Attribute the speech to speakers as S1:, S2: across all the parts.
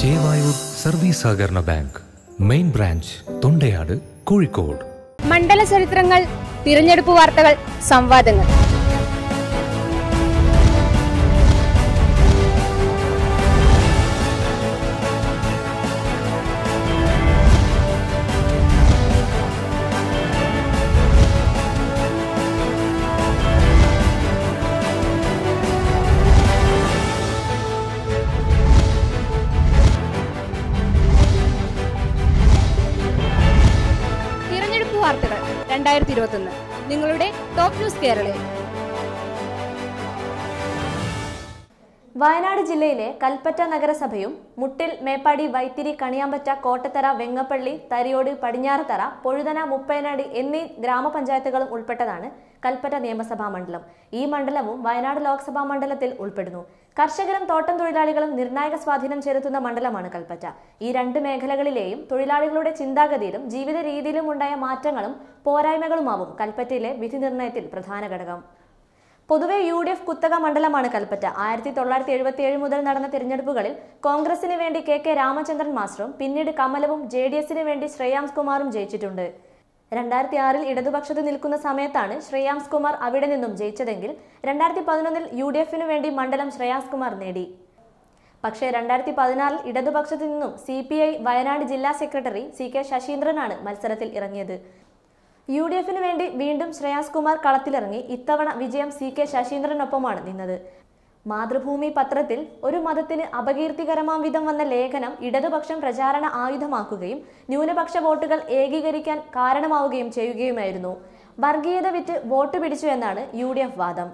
S1: Chevayur service സഹകരണ bank main branch Thondayad Kozhikode
S2: മണ്ഡല ചരിത്രങ്ങൾ തിരഞ്ഞെടുപ്പ് വാർത്തകൾ സംവാദങ്ങൾ തിരഞ്ഞെടുപ്പ് വാർത്തകൾ രണ്ടായിരത്തി ഇരുപത്തൊന്ന് നിങ്ങളുടെ ടോപ്പ് ന്യൂസ് കേരളയിൽ
S3: വയനാട് ജില്ലയിലെ കൽപ്പറ്റ നഗരസഭയും മുട്ടിൽ മേപ്പാടി വൈത്തിരി കണിയാമ്പറ്റ കോട്ടത്തറ വെങ്ങപ്പള്ളി തരിയോട് പടിഞ്ഞാറത്തറ പൊഴുതന മുപ്പയനാടി എന്നീ ഗ്രാമപഞ്ചായത്തുകളും ഉൾപ്പെട്ടതാണ് കൽപ്പറ്റ നിയമസഭാ മണ്ഡലം ഈ മണ്ഡലവും വയനാട് ലോക്സഭാ മണ്ഡലത്തിൽ ഉൾപ്പെടുന്നു കർഷകരും തോട്ടം തൊഴിലാളികളും നിർണായക സ്വാധീനം ചെലുത്തുന്ന മണ്ഡലമാണ് കൽപ്പറ്റ ഈ രണ്ട് മേഖലകളിലെയും തൊഴിലാളികളുടെ ചിന്താഗതിയിലും ജീവിത രീതിയിലും ഉണ്ടായ മാറ്റങ്ങളും പോരായ്മകളുമാവും കൽപ്പറ്റയിലെ വിധി നിർണയത്തിൽ പ്രധാന ഘടകം പൊതുവെ യു ഡി എഫ് കുത്തക മണ്ഡലമാണ് കൽപ്പറ്റ ആയിരത്തി തൊള്ളായിരത്തി എഴുപത്തി ഏഴ് മുതൽ നടന്ന തിരഞ്ഞെടുപ്പുകളിൽ കോൺഗ്രസിന് വേണ്ടി കെ കെ രാമചന്ദ്രൻ മാസ്റ്ററും പിന്നീട് കമലവും ജെ ഡി എസിന് വേണ്ടി ശ്രേയാംസ് കുമാറും ജയിച്ചിട്ടുണ്ട് രണ്ടായിരത്തി ആറിൽ ഇടതുപക്ഷത്ത് നിൽക്കുന്ന സമയത്താണ് ശ്രേയാംസ് കുമാർ അവിടെ നിന്നും ജയിച്ചതെങ്കിൽ രണ്ടായിരത്തി പതിനൊന്നിൽ യു ഡി എഫിന് വേണ്ടി മണ്ഡലം ശ്രേയാംസ് കുമാർ നേടി പക്ഷേ രണ്ടായിരത്തി പതിനാറിൽ ഇടതുപക്ഷത്തു നിന്നും സി പി ഐ വയനാട് ജില്ലാ സെക്രട്ടറി സി കെ ശശീന്ദ്രനാണ് മത്സരത്തിൽ ഇറങ്ങിയത് യു ഡി എഫിന് വേണ്ടി വീണ്ടും ശ്രേയാസ് കുമാർ കളത്തിലിറങ്ങി ഇത്തവണ വിജയം സി കെ ശശീന്ദ്രനൊപ്പമാണ് നിന്നത് മാതൃഭൂമി പത്രത്തിൽ ഒരു മതത്തിന് അപകീർത്തികരമാം വിധം വന്ന ലേഖനം ഇടതുപക്ഷം പ്രചാരണ ആയുധമാക്കുകയും ന്യൂനപക്ഷ വോട്ടുകൾ ഏകീകരിക്കാൻ കാരണമാവുകയും ചെയ്യുകയുമായിരുന്നു വർഗീയത വിറ്റ് വോട്ട് പിടിച്ചു എന്നാണ് യു ഡി എഫ് വാദം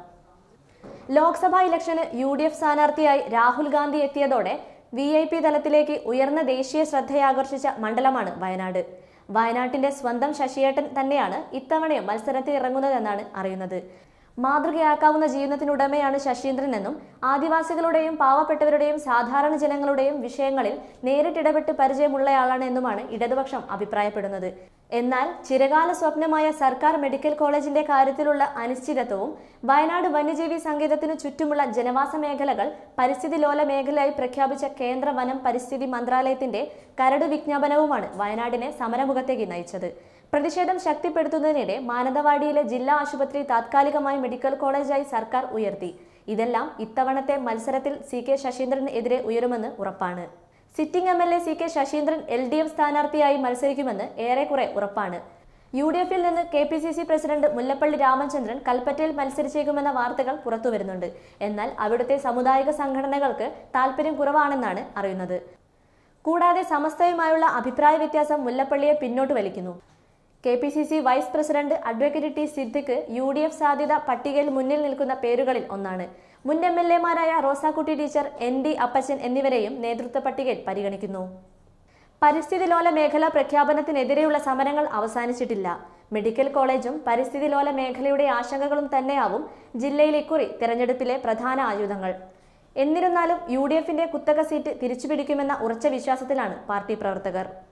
S3: ലോക്സഭാ ഇലക്ഷന് യു ഡി എഫ് സ്ഥാനാർത്ഥിയായി രാഹുൽ ഗാന്ധി എത്തിയതോടെ വി ഐ പി തലത്തിലേക്ക് ഉയർന്ന ദേശീയ ശ്രദ്ധയാകർഷിച്ച മണ്ഡലമാണ് വയനാട് വയനാട്ടിന്റെ സ്വന്തം ശശിയേട്ടൻ തന്നെയാണ് ഇത്തവണയും മത്സരത്തിൽ ഇറങ്ങുന്നതെന്നാണ് അറിയുന്നത് മാതൃകയാക്കാവുന്ന ജീവിതത്തിനുടമയാണ് ശശീന്ദ്രനെന്നും ആദിവാസികളുടെയും പാവപ്പെട്ടവരുടെയും സാധാരണ ജനങ്ങളുടെയും വിഷയങ്ങളിൽ നേരിട്ടിടപെട്ട് പരിചയമുള്ളയാളാണ് എന്നുമാണ് ഇടതുപക്ഷം അഭിപ്രായപ്പെടുന്നത് എന്നാൽ ചിരകാല സ്വപ്നമായ സർക്കാർ മെഡിക്കൽ കോളേജിന്റെ കാര്യത്തിലുള്ള അനിശ്ചിതത്വവും വയനാട് വന്യജീവി സങ്കേതത്തിനു ചുറ്റുമുള്ള ജനവാസ മേഖലകൾ പരിസ്ഥിതി ലോല മേഖലയായി പ്രഖ്യാപിച്ച കേന്ദ്ര വനം പരിസ്ഥിതി മന്ത്രാലയത്തിന്റെ കരട് വിജ്ഞാപനവുമാണ് വയനാടിനെ സമരമുഖത്തേക്ക് നയിച്ചത് പ്രതിഷേധം ശക്തിപ്പെടുത്തുന്നതിനിടെ മാനന്തവാടിയിലെ ജില്ലാ ആശുപത്രി താത്കാലികമായി മെഡിക്കൽ കോളേജായി സർക്കാർ ഉയർത്തി ഇതെല്ലാം ഇത്തവണത്തെ മത്സരത്തിൽ സി കെ ശശീന്ദ്രന് എതിരെ ഉയരുമെന്ന് ഉറപ്പാണ് sitting M L A C K Saseendran L D F സ്ഥാനാർത്ഥിയായി മത്സരിക്കുമെന്ന് ഏറെക്കുറെ ഉറപ്പാണ് യു ഡി എഫിൽ നിന്ന് K P C C president Mullappally Ramachandran കൽപ്പറ്റയിൽ മത്സരിച്ചേക്കുമെന്ന വാർത്തകൾ പുറത്തു വരുന്നുണ്ട് എന്നാൽ അവിടുത്തെ സാമുദായിക സംഘടനകൾക്ക് താല്പര്യം കുറവാണെന്നാണ് അറിയുന്നത് കൂടാതെ സമസ്തയുമായുള്ള അഭിപ്രായ വ്യത്യാസം മുല്ലപ്പള്ളിയെ പിന്നോട്ട് വലിക്കുന്നു K P C C vice president advocate T Siddique U D F സാധ്യത പട്ടികയിൽ മുന്നിൽ നിൽക്കുന്ന പേരുകളിൽ ഒന്നാണ് മുൻ എം എൽ എമാരായ Rosakutty teacher N D Appachan എന്നിവരെയും നേതൃത്വ പട്ടികയിൽ പരിഗണിക്കുന്നു പരിസ്ഥിതി ലോല മേഖല പ്രഖ്യാപനത്തിനെതിരെയുള്ള സമരങ്ങൾ അവസാനിച്ചിട്ടില്ല മെഡിക്കൽ കോളേജും പരിസ്ഥിതി ലോല മേഖലയുടെ ആശങ്കകളും തന്നെയാവും ജില്ലയിൽ ഇക്കുറി തെരഞ്ഞെടുപ്പിലെ പ്രധാന ആയുധങ്ങൾ എന്നിരുന്നാലും യു ഡി എഫിന്റെ കുത്തക സീറ്റ് തിരിച്ചുപിടിക്കുമെന്ന ഉറച്ച വിശ്വാസത്തിലാണ് പാർട്ടി പ്രവർത്തകർ